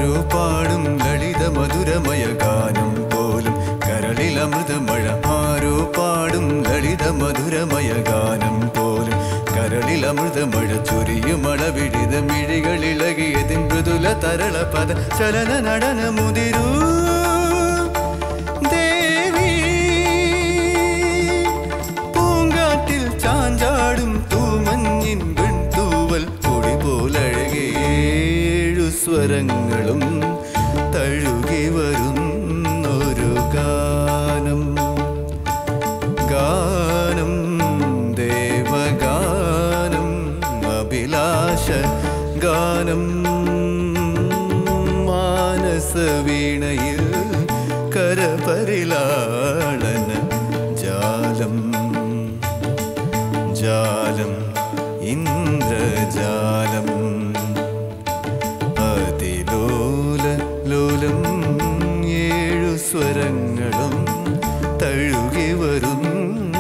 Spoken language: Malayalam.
ആരോ പാടും ലളിത മധുരമയ ഗാനം പോലും കരളിൽ അമൃതമഴ ആരോ പാടും ലളിത മധുരമയ ഗാനം പോലും കരളിൽ അമൃതമഴ ചൊരിയുമള വിഴിത മിഴികളിളകിയതിൻ മൃദുല തരള പദ ചലന നടന മുതിരൂ ദേവി പൂങ്കാറ്റിൽ ചാഞ്ചാടും തൂമഞ്ഞിൻ വെൺതൂവൽ പൊടി പോലഴകേഴു സ്വരങ്ങളും തഴുകി വരുന്നൊരു ഗാനം ഗാനം ദേവഗാനം അഭിലാഷ ഗാനം മാനസവീണയിൽ കരപരിലാളന ജാലം ജാലം ഇന്ദ്രജാലം അതിലോല ലോലം ഏഴു സ്വരങ്ങളും തഴുകി വരുന്നു